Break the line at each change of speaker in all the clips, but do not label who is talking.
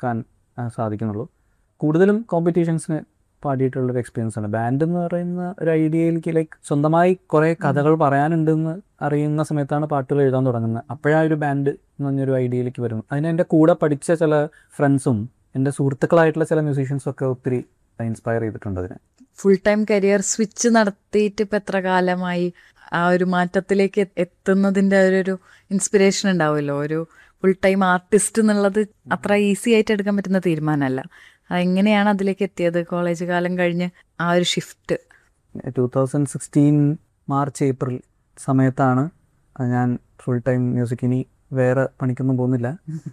എടുക്കാൻ ആ, സാധിക്കുന്നുള്ളൂ കൂടുതലും കോമ്പറ്റീഷൻസിന് പാടിയിട്ടുള്ളൊരു എക്സ്പീരിയൻസ് ആണ് ബാൻഡ് എന്ന് പറയുന്ന ഒരു ഐഡിയയിലേക്ക് ലൈക്ക് സ്വന്തമായി കുറേ കഥകൾ പറയാനുണ്ടെന്ന് അറിയുന്ന സമയത്താണ് പാട്ടുകൾ എഴുതാൻ തുടങ്ങുന്നത് അപ്പോഴാണ് ഒരു ബാൻഡ് എന്ന് പറഞ്ഞൊരു ഐഡിയയിലേക്ക് വരുന്നത് അതിന് എൻ്റെ കൂടെ പഠിച്ച ചില ഫ്രണ്ട്സും എൻ്റെ സുഹൃത്തുക്കളായിട്ടുള്ള ചില മ്യൂസീഷ്യൻസും ഒക്കെ ഒത്തിരി ഇൻസ്പയർ ചെയ്തിട്ടുണ്ട് അതിനെ
ഫുൾ ടൈം കരിയർ സ്വിച്ച് നടത്തിയിട്ട് ഇപ്പം എത്ര കാലമായി ആ ഒരു മാറ്റത്തിലേക്ക് എ- എത്തുന്നതിൻ്റെ ഒരു ഒരു ഇൻസ്പിറേഷൻ ഉണ്ടാവുമല്ലോ ഒരു ഫുൾ ടൈം ആർട്ടിസ്റ്റ് എന്നുള്ളത് അത്ര ഈസി ആയിട്ട് എടുക്കാൻ പറ്റുന്ന തീരുമാനമല്ല എങ്ങനെയാണ് അതിലേക്ക് എത്തിയത് കോളേജ് കാലം കഴിഞ്ഞ് ആ ഒരു shift
two thousand sixteen March April സമയത്താണ് ഞാൻ ഫുൾ ടൈം മ്യൂസിക് ഇനി വേറെ പണിക്കൊന്നും പോകുന്നില്ല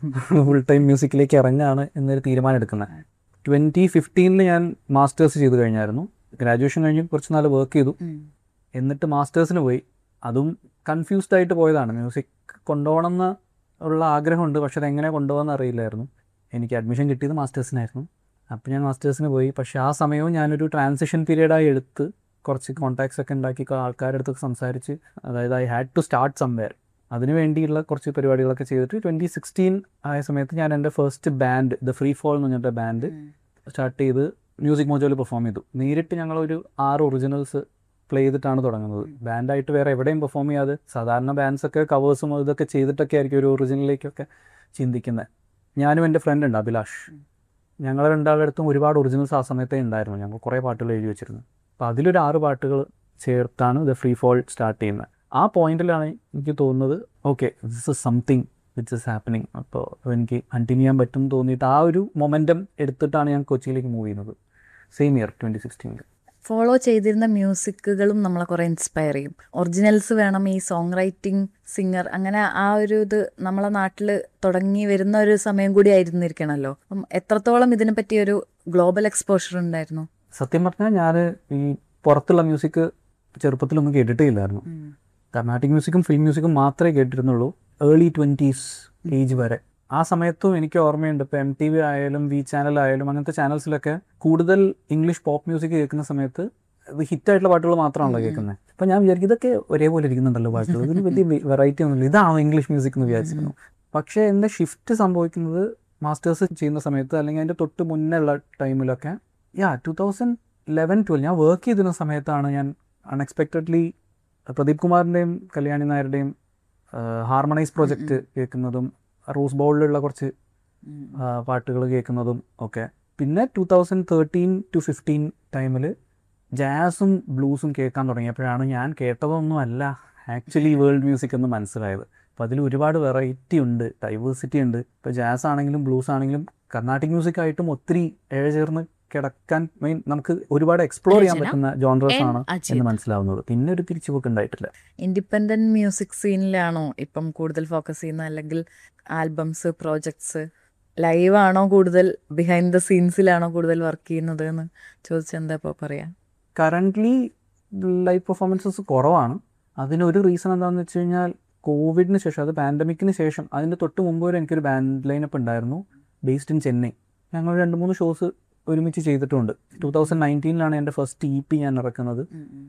ഫുൾ ടൈം മ്യൂസിക്കിലേക്ക് ഇറങ്ങാണ് എന്നൊരു തീരുമാനം എടുക്കുന്നത് ട്വൻറ്റി ഫിഫ്റ്റീനിൽ ഞാൻ മാസ്റ്റേഴ്സ് ചെയ്ത് കഴിഞ്ഞായിരുന്നു ഗ്രാജുവേഷൻ കഴിഞ്ഞ് കുറച്ച് നാൾ വർക്ക് ചെയ്തു എന്നിട്ട് മാസ്റ്റേഴ്സിന് പോയി അതും കൺഫ്യൂസ്ഡ് ആയിട്ട് പോയതാണ് മ്യൂസിക് കൊണ്ടുപോകണം എന്ന് ഉള്ള ആഗ്രഹമുണ്ട് പക്ഷെ അതെങ്ങനെ കൊണ്ടുപോകാമെന്ന് അറിയില്ലായിരുന്നു എനിക്ക് അഡ്മിഷൻ കിട്ടിയത് മാസ്റ്റേഴ്സിനായിരുന്നു അപ്പോൾ ഞാൻ മാസ്റ്റേഴ്സിന് പോയി പക്ഷേ ആ സമയവും ഞാനൊരു ട്രാൻസിഷൻ പീരീഡായി എടുത്ത് കുറച്ച് കോൺടാക്ട്സ് ഒക്കെ ഉണ്ടാക്കി കൊ- ആൾക്കാരുടെ അടുത്ത് സംസാരിച്ച് അതായത് I had to start somewhere അതിന് വേണ്ടിയുള്ള കുറച്ച് പരിപാടികളൊക്കെ ചെയ്തിട്ട് ട്വൻറ്റി സിക്സ്റ്റീൻ ആയ സമയത്ത് ഞാൻ എൻ്റെ first band The Free Fall എന്ന് പറഞ്ഞിട്ട് ബാൻഡ് സ്റ്റാർട്ട് ചെയ്ത് മ്യൂസിക് മോജോയിൽ പെർഫോം ചെയ്തു നേരിട്ട് ഞങ്ങളൊരു ആറ് ഒറിജിനൽസ് പ്ലേ ചെയ്തിട്ടാണ് തുടങ്ങുന്നത് ബാൻഡായിട്ട് വേറെ എവിടെയും പെർഫോം ചെയ്യാതെ സാധാരണ ബാൻഡ്സ് ഒക്കെ കവേഴ്സും ഇതൊക്കെ ചെയ്തിട്ടൊക്കെ ആയിരിക്കും ഒരു ഒറിജിനലിലേക്കൊക്കെ ചിന്തിക്കുന്നത് ഞാനും എൻ്റെ ഫ്രണ്ട് ഉണ്ട് അഭിലാഷ് ഞങ്ങൾ രണ്ടാളുടെ അടുത്തും ഒരുപാട് ഒറിജിനൽസ് ആ സമയത്തേ ഉണ്ടായിരുന്നു ഞങ്ങൾ കുറേ പാട്ടുകൾ എഴുതി വെച്ചിരുന്നു അപ്പോൾ അതിലൊരു ആറ് പാട്ടുകൾ ചേർത്താണ് ദ ഫ്രീ ഫോൾ സ്റ്റാർട്ട് ചെയ്യുന്നത് ആ പോയിന്റിലാണ് എനിക്ക് തോന്നുന്നത് okay this is something which is happening അപ്പോൾ എനിക്ക് കണ്ടിന്യൂ ചെയ്യാൻ പറ്റും എന്ന് തോന്നിയിട്ട് ആ ഒരു മൊമെൻറ്റം എടുത്തിട്ടാണ് ഞാൻ കൊച്ചിയിലേക്ക് മൂവ് ചെയ്യുന്നത് സെയിം ഇയർ ട്വൻറ്റി സിക്സ്റ്റീനിൽ
ഫോളോ ചെയ്തിരുന്ന മ്യൂസിക്കുകളും നമ്മളെ കുറേ ഇൻസ്പയർ ചെയ്യും ഒറിജിനൽസ് വേണം ഈ സോങ് റൈറ്റിംഗ് സിംഗർ അങ്ങനെ ആ ഒരു ഇത് നമ്മളെ നാട്ടിൽ തുടങ്ങി വരുന്ന ഒരു സമയം കൂടി ആയിരുന്നിരിക്കണമല്ലോ അപ്പം എത്രത്തോളം ഇതിനെ പറ്റി ഒരു ഗ്ലോബൽ എക്സ്പോഷർ ഉണ്ടായിരുന്നു
സത്യം പറഞ്ഞാൽ ഞാൻ ഈ പുറത്തുള്ള മ്യൂസിക് ചെറുപ്പത്തിലൊന്നും കേട്ടിട്ടേ ഇല്ലായിരുന്നു കർണാട്ടിക് മ്യൂസിക്കും ഫിലിം മ്യൂസിക്കും മാത്രമേ കേട്ടിരുന്നുള്ളൂ ഏർലി ട്വൻറ്റീസ് ഏജ് വരെ ആ സമയത്തും എനിക്ക് ഓർമ്മയുണ്ട് ഇപ്പോൾ എം ടി വി ആയാലും വി ചാനൽ ആയാലും അങ്ങനത്തെ ചാനൽസിലൊക്കെ കൂടുതൽ ഇംഗ്ലീഷ് പോപ്പ് മ്യൂസിക് കേൾക്കുന്ന സമയത്ത് ഇത് ഹിറ്റായിട്ടുള്ള പാട്ടുകൾ മാത്രമാണല്ലോ കേൾക്കുന്നത് അപ്പം ഞാൻ വിചാരിക്കും ഇതൊക്കെ ഒരേപോലെ ഇരിക്കുന്നുണ്ടല്ലോ പാട്ടുകൾ ഇതിന് വലിയ വെറൈറ്റി ഒന്നുമില്ല ഇതാണോ ഇംഗ്ലീഷ് മ്യൂസിക് എന്ന് വിചാരിച്ചിരുന്നു പക്ഷേ എൻ്റെ ഷിഫ്റ്റ് സംഭവിക്കുന്നത് മാസ്റ്റേഴ്സ് ചെയ്യുന്ന സമയത്ത് അല്ലെങ്കിൽ അതിൻ്റെ തൊട്ട് മുന്നേ ഉള്ള ടൈമിലൊക്കെ yeah two thousand eleven twelve ഞാൻ വർക്ക് ചെയ്തിരുന്ന സമയത്താണ് ഞാൻ അൺഎക്സ്പെക്റ്റഡ്ലി പ്രദീപ് കുമാറിൻ്റെയും കല്യാണി നായരുടെയും ഹാർമണൈസ് പ്രോജക്റ്റ് കേൾക്കുന്നതും റോസ് ബൗളിലുള്ള കുറച്ച് പാട്ടുകൾ കേൾക്കുന്നതും ഒക്കെ പിന്നെ two thousand thirteen two fifteen ടൈമിൽ ജാസും ബ്ലൂസും കേൾക്കാൻ തുടങ്ങിയപ്പോഴാണ് ഞാൻ കേട്ടതൊന്നും അല്ല ആക്ച്വലി വേൾഡ് മ്യൂസിക് എന്ന് മനസ്സിലായത് അപ്പോൾ അതിൽ ഒരുപാട് വെറൈറ്റി ഉണ്ട് ഡൈവേഴ്സിറ്റി ഉണ്ട് ഇപ്പോൾ ജാസ് ആണെങ്കിലും ബ്ലൂസ് ആണെങ്കിലും കർണാട്ടിക് മ്യൂസിക് ആയിട്ടും ഒത്തിരി ഇഴചേർന്ന് കിടക്കാൻ മീൻ നമുക്ക് ഒരുപാട് എക്സ്പ്ലോർ ചെയ്യാൻ
രചന
പറ്റുന്ന ജോൺറസ്
N.
ആണ്
അജിത്.
എന്ന് മനസ്സിലാവുന്നത് പിന്നെ ഒരു തിരിച്ചുപോക്ക് ഉണ്ടായിട്ടില്ല
ഇൻഡിപെൻഡന്റ് മ്യൂസിക് സീനിലാണോ ഇപ്പം കൂടുതൽ ഫോക്കസ് ചെയ്യുന്നത് അല്ലെങ്കിൽ ആൽബംസ് പ്രോജക്ട്സ് ലൈവ് ആണോ കൂടുതൽ ബിഹൈൻഡ് ദ സീൻസിലാണോ കൂടുതൽ വർക്ക് ചെയ്യുന്നത് എന്ന് ചോദിച്ചാൽ എന്താ ഇപ്പോൾ പറയാ
കറൻ്റ്ലി ലൈവ് പെർഫോമൻസസ് കുറവാണ് അതിനൊരു റീസൺ എന്താണെന്ന് വെച്ച് കഴിഞ്ഞാൽ കോവിഡിന് ശേഷം അത് പാൻഡമിക്കിന് ശേഷം അതിൻ്റെ തൊട്ട് മുമ്പ് വരെ എനിക്കൊരു ബാൻഡ് ലൈനപ്പ് ഉണ്ടായിരുന്നു ബേസ്ഡ് ഇൻ ചെന്നൈ ഞങ്ങൾ രണ്ട് മൂന്ന് ഷോസ് ഒരുമിച്ച് ചെയ്തിട്ടുണ്ട് ടൂ തൗസൻഡ് നയൻറ്റീനിലാണ് എൻ്റെ ഫസ്റ്റ് ഇ പി ഞാൻ ഇറക്കുന്നത്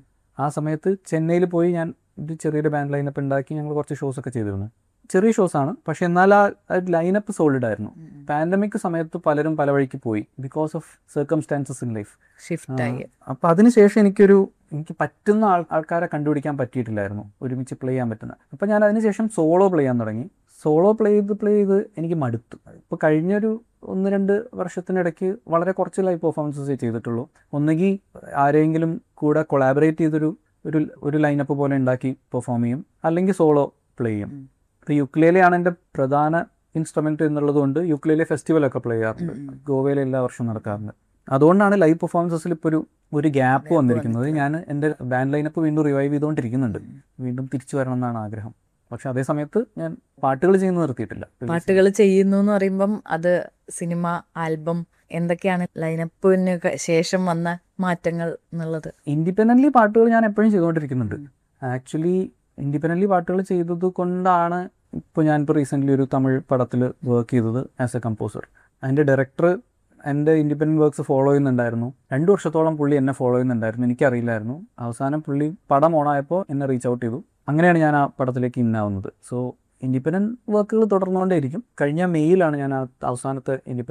ആ സമയത്ത് ചെന്നൈയിൽ പോയി ഞാൻ ഒരു ചെറിയൊരു ബാൻഡ് ലൈനപ്പ് ഉണ്ടാക്കി ഞങ്ങൾ കുറച്ച് ഷോസ് ഒക്കെ ചെയ്തിരുന്നു ചെറിയ ഷോസ് ആണ് പക്ഷെ എന്നാൽ ആ ലൈനപ്പ് സോളിഡ് ആയിരുന്നു പാൻഡമിക് സമയത്ത് പലരും പല വഴിക്ക് പോയി because of circumstances in life
shift ആയി
അപ്പോൾ അതിനുശേഷം എനിക്കൊരു എനിക്ക് പറ്റുന്ന ആൾ ആൾക്കാരെ കണ്ടുപിടിക്കാൻ പറ്റിയിട്ടില്ലായിരുന്നു ഒരുമിച്ച് പ്ലേ ചെയ്യാൻ പറ്റുന്ന അപ്പോൾ ഞാൻ അതിനുശേഷം സോളോ പ്ലേ ചെയ്യാൻ തുടങ്ങി സോളോ പ്ലേ ചെയ്ത് പ്ലേ ചെയ്ത് എനിക്ക് മടുത്തു ഇപ്പോൾ കഴിഞ്ഞൊരു ഒന്ന് രണ്ട് വർഷത്തിനിടയ്ക്ക് വളരെ കുറച്ച് ലൈവ് പെർഫോമൻസസ് ചെയ്തിട്ടുള്ളൂ ഒന്നുകിൽ ആരെങ്കിലും കൂടെ കൊളാബറേറ്റ് ചെയ്തൊരു ഒരു ഒരു ലൈനപ്പ് പോലെ ഉണ്ടാക്കി പെർഫോം ചെയ്യും അല്ലെങ്കിൽ സോളോ പ്ലേ ചെയ്യും
ഉം.
ഇപ്പോൾ യുക്ലേലയാണ് എൻ്റെ പ്രധാന ഇൻസ്ട്രുമെന്റ് എന്നുള്ളത് കൊണ്ട് യുക്ലേലെ ഫെസ്റ്റിവലൊക്കെ പ്ലേ ചെയ്യാറുണ്ട്
ഉം, ഉം.
ഗോവയിൽ എല്ലാ വർഷവും നടക്കാറുണ്ട് അതുകൊണ്ടാണ് ലൈവ് പെർഫോമൻസസിൽ ഇപ്പോൾ ഒരു ഒരു ഗ്യാപ്പ്
Gap
വന്നിരിക്കുന്നത്
വന്നിട്ടുണ്ട്.
ഞാൻ എൻ്റെ ബാൻഡ് ലൈനപ്പ് വീണ്ടും റിവൈവ് ചെയ്തുകൊണ്ടിരിക്കുന്നുണ്ട് വീണ്ടും തിരിച്ചു വരണം എന്നാണ് ആഗ്രഹം പക്ഷെ അതേ സമയത്ത് ഞാൻ പാട്ടുകൾ ചെയ്യുന്നത് നിർത്തിയിട്ടില്ല
പാട്ടുകൾ ചെയ്യുന്നു എന്ന് പറയുമ്പം അത് സിനിമ ആൽബം എന്തൊക്കെയാണ് ലൈനപ്പിന് ശേഷം വന്ന മാറ്റങ്ങൾ എന്നുള്ളത്
ഇൻഡിപെൻഡൻ്റ്ലി പാട്ടുകൾ ഞാൻ എപ്പോഴും ചെയ്തുകൊണ്ടിരിക്കുന്നുണ്ട് ആക്ച്വലി ഇൻഡിപെൻഡൻ്റ്ലി പാട്ടുകൾ ചെയ്തത് കൊണ്ടാണ് ഇപ്പോൾ ഞാനിപ്പോൾ റീസെൻ്റ്ലി ഒരു തമിഴ് പടത്തിൽ വർക്ക് ചെയ്തത് ആസ് എ കമ്പോസർ അതിൻ്റെ ഡയറക്ടർ എൻ്റെ ഇൻഡിപെൻഡൻറ്റ് വർക്ക്സ് ഫോളോ ചെയ്യുന്നുണ്ടായിരുന്നു രണ്ട് വർഷത്തോളം പുള്ളി എന്നെ ഫോളോ ചെയ്യുന്നുണ്ടായിരുന്നു എനിക്കറിയില്ലായിരുന്നു അവസാനം പുള്ളി പടം ഓണായപ്പോൾ എന്നെ റീച്ച് ഔട്ട് ചെയ്തു അങ്ങനെയാണ് ഞാൻ ആ പടത്തിലേക്ക് ഇന്നാവുന്നത് സോ ഇൻഡിപെൻഡൻറ്റ് വർക്കുകൾ തുടർന്നുകൊണ്ടേയിരിക്കും കഴിഞ്ഞ മെയ്യിലാണ് ഞാൻ ആ അവസാനത്തെ ഇൻഡിപെൻഡൻറ്റ്